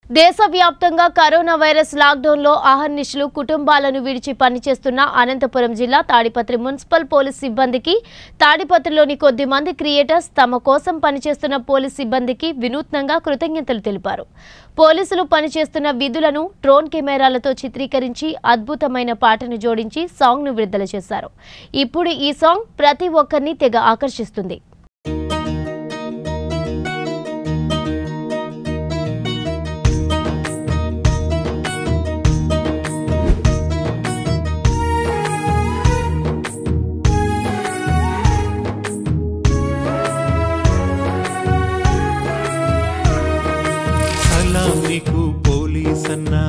దేశవ్యాప్తంగా corona virus లాక్డౌన్లో అహర్నిశలు కుటుంబాలను విడిచి పనిచేస్తున్న అనంతపురం జిల్లా తాడిపత్రి మున్సిపల్ పోలీస్ సిబ్బందికి తాడిపత్రిలోని కొద్ది మంది క్రియేటర్స్ తమ కోసం పనిచేస్తున్న పోలీస్ సిబ్బందికి వినూత్నంగా కృతజ్ఞతలు తెలిపారు పోలీసులు పనిచేస్తున్న విధులను డ్రోన్ కెమెరాలతో చిత్రీకరించి అద్భుతమైన పాటను జోడించి సాంగ్ను విడుదల చేశారు ఇప్పుడు ఈ సాంగ్ ప్రతి ఒక్కరిని తెగ ఆకర్షిస్తుంది సలాం నీకు పోలీస్ అన్నా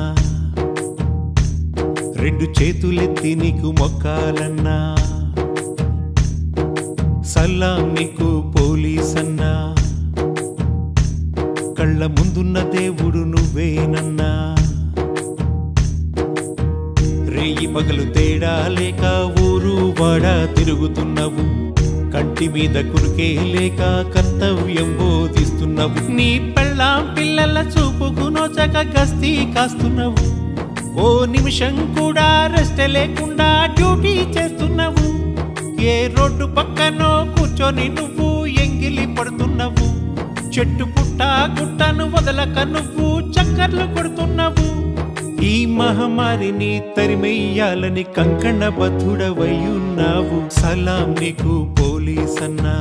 రెండు చేతులెత్తి నీకు మొక్కాలన్నా సలాం నీకు పోలీస్ అన్నా కళ్ళ ముందున్న దేవుడు నువ్వేనన్నా రేయి పగలు తేడా లేక ఊరు వాడ తిరుగుతున్నావు కంటి మీద కురికే లేక కర్తవ్యం బోధిస్తున్నావు నీ పెళ్ళాం పిల్లల చూపుకు నోచక గస్తీ కాస్తున్నావు ఓ నిమిషం కూడా రెస్ట్ లేకుండా డ్యూటీ చేస్తున్నావు ఏ రోడ్డు పక్కనో కూర్చొని నువ్వు ఎంగిలి పడుతున్నావు చెట్టు పుట్ట గుట్టను వదలక నువ్వు చక్కర్లు కొడుతున్నావు ఈ మహమ్మారిని తరిమెయ్యాలని కంకణ బద్ధుడవయ్యున్నావు సలాం నీకు పోలీస్ అన్నా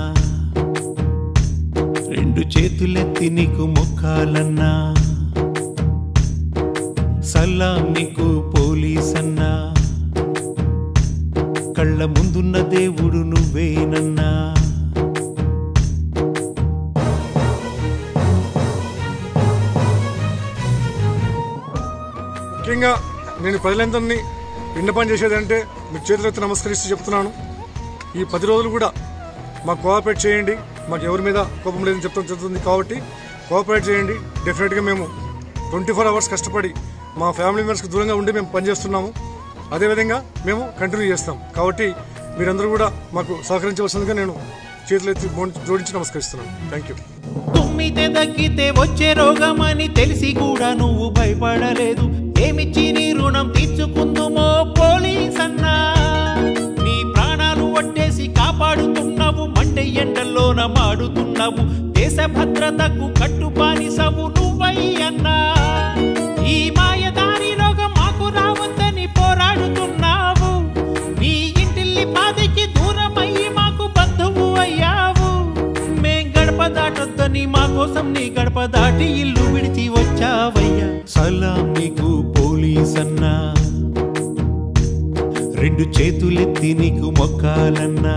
రెండు చేతులెత్తి నీకు మొక్కాలన్నా సలాం నీకు పోలీస్ అన్నా కళ్ళ ముందున్న దేవుడు నువ్వేనన్నా ముఖ్యంగా నేను ప్రజలందరినీ విన్నపం చేసేదంటే మీ చేతులెత్తి నమస్కరిస్తూ చెప్తున్నాను ఈ పది రోజులు కూడా మాకు కోఆపరేట్ చేయండి మాకు ఎవరి మీద కోపం లేదని చెప్తాం జరుగుతుంది కాబట్టి కోఆపరేట్ చేయండి డెఫినెట్గా మేము ట్వంటీ ఫోర్ అవర్స్ కష్టపడి మా ఫ్యామిలీ మెంబర్స్కి దూరంగా ఉండి మేము పనిచేస్తున్నాము అదేవిధంగా మేము కంటిన్యూ చేస్తాం కాబట్టి మీరందరూ కూడా మాకు సహకరించవలసిందిగా నేను చేతులెత్తి జోడించి నమస్కరిస్తున్నాను థ్యాంక్ యూ తుమ్మితే తగ్గితే వచ్చే రోగమని తెలిసి కూడా నువ్వు భయపడలేదు ఏమిచ్చి నీ రుణం తీర్చుకుందుమో పోలీస్ అన్నా నీ ప్రాణాలు వట్టేసి కాపాడుతున్నావు మండే ఎండల్లోన మాడుతున్నావు దేశ భద్రతకు కట్టుబానిసవు నువ్వై అన్నా ఈ మాయదారి రోగం మాకు రావద్దని పోరాడుతున్నావు నీ ఇంటిల్లి పాదికి దూరమయ్యి మాకు బంధువు అయ్యావు మేం గడప దాటొద్దని మా కోసం నీ గడప దాటి ఇల్లు విడిచి వచ్చావయ్యా సలాం నీకు పోలీస్ అన్నా రెండు చేతులెత్తి నీకు మొక్కాలన్నా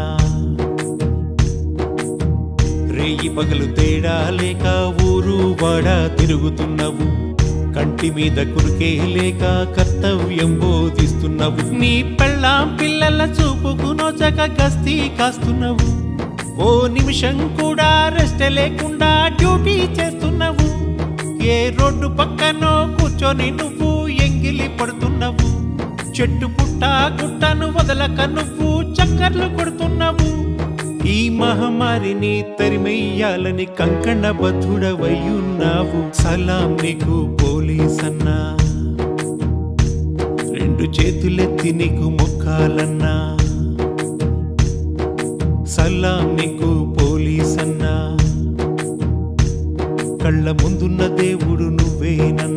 రేయి పగలు తేడా లేక ఊరు వాడ తిరుగుతున్నావు కంటి మీద కురికే లేక కర్తవ్యం బోధిస్తున్నావు నీ పెళ్ళాం పిల్లల చూపుకు నోచక గస్తీ కాస్తున్నావు ఓ నిమిషం కూడా రెస్ట్ లేకుండా డ్యూటీ చేస్తున్నావు ఏ రోడ్డు పక్కనో కూర్చొని నువ్వు ఎంగిలి పడుతున్నావు చెట్టు పుట్ట గుట్టను వదలక నువ్వు చక్కర్లు కొడుతున్నావు ఈ మహమ్మారిని తరిమెయ్యాలని కంకణ బద్ధుడవయ్యున్నావు సలాం నీకు పోలీస్ అన్నా రెండు చేతులెత్తి నీకు మొక్కాలన్నా సలాం నీకు పోలీస్ అన్నా కళ్ళ ముందున్న దేవుడు నువ్వేనన్నా